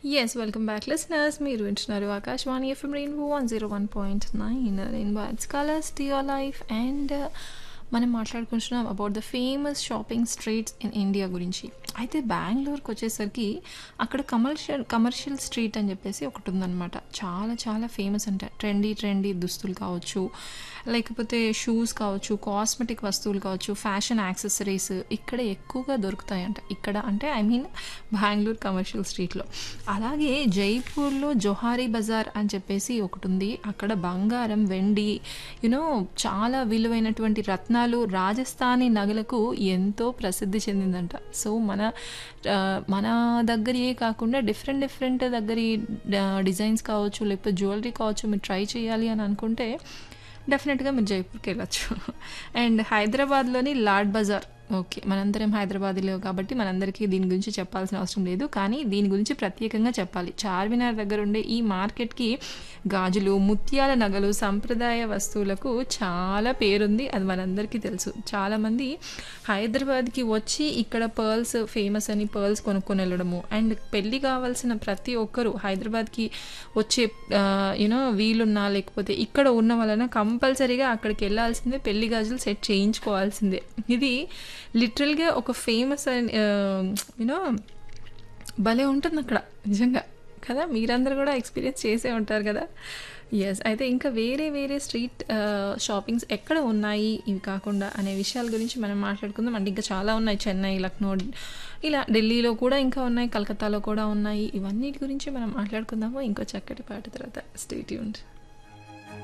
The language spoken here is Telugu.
ఎస్ వెల్కమ్ బ్యాక్ లిసనర్స్ మీరు వింటున్నారు Akashvani FM rainbow one zero one point nine rainbow ads colours to your life and మనం మాట్లాడుకుంటున్నాం about the famous shopping streets in India గురించి అయితే బెంగళూరుకి వచ్చేసరికి అక్కడ కమర్షియల్ కమర్షియల్ స్ట్రీట్ అని చెప్పేసి ఒకటి ఉందన్నమాట చాలా చాలా ఫేమస్ అంట ట్రెండీ ట్రెండీ దుస్తులు కావచ్చు లేకపోతే షూస్ కావచ్చు కాస్మెటిక్ వస్తువులు కావచ్చు ఫ్యాషన్ యాక్సెసరీస్ ఇక్కడ ఎక్కువగా దొరుకుతాయంట ఇక్కడ అంటే ఐ మీన్ బెంగళూరు కమర్షియల్ స్ట్రీట్లో అలాగే జైపూర్లో జొహారీ బజార్ అని చెప్పేసి ఒకటి ఉంది అక్కడ బంగారం వెండి యునో చాలా విలువైనటువంటి రత్నాలు రాజస్థానీ నగలకు ఎంతో ప్రసిద్ధి చెందిందంట సో మన మన దగ్గరే కాకుండా డిఫరెంట్ డిఫరెంట్ దగ్గర డిజైన్స్ కావచ్చు లేకపోతే జ్యువెలరీ కావచ్చు మీరు ట్రై చేయాలి అని అనుకుంటే డెఫినెట్గా మీరు జైపూర్కి వెళ్ళచ్చు అండ్ హైదరాబాద్లోని లాడ్ బజార్ ఓకే మనందరం హైదరాబాద్లో కాబట్టి మనందరికీ దీని గురించి చెప్పాల్సిన అవసరం లేదు కానీ దీని గురించి ప్రత్యేకంగా చెప్పాలి చార్మినార్ దగ్గర ఉండే ఈ మార్కెట్కి గాజులు ముత్యాల నగలు సంప్రదాయ వస్తువులకు చాలా పేరుంది అది మనందరికీ తెలుసు చాలామంది హైదరాబాద్కి వచ్చి ఇక్కడ పర్ల్స్ ఫేమస్ అని పర్ల్స్ కొనుక్కొని వెళ్ళడము అండ్ పెళ్ళి కావాల్సిన ప్రతి ఒక్కరూ హైదరాబాద్కి వచ్చే యూనో వీలున్నా లేకపోతే ఇక్కడ ఉన్న వలన కంపల్సరీగా అక్కడికి వెళ్ళాల్సిందే పెళ్లి గాజులు సెట్ చేయించుకోవాల్సిందే ఇది లిటరల్గా ఒక ఫేమస్ యూనో భలే ఉంటుంది అక్కడ నిజంగా కదా మీరందరూ కూడా ఎక్స్పీరియన్స్ చేసే ఉంటారు కదా ఎస్ అయితే ఇంకా వేరే వేరే స్ట్రీట్ షాపింగ్స్ ఎక్కడ ఉన్నాయి ఇవి కాకుండా అనే విషయాల గురించి మనం మాట్లాడుకుందాం అంటే ఇంకా చాలా ఉన్నాయి చెన్నై లక్నో ఇలా ఢిల్లీలో కూడా ఇంకా ఉన్నాయి కలకత్తాలో కూడా ఉన్నాయి ఇవన్నిటి గురించి మనం మాట్లాడుకుందాము ఇంకో చక్కటి పాట తర్వాత స్టేట్ యూంట్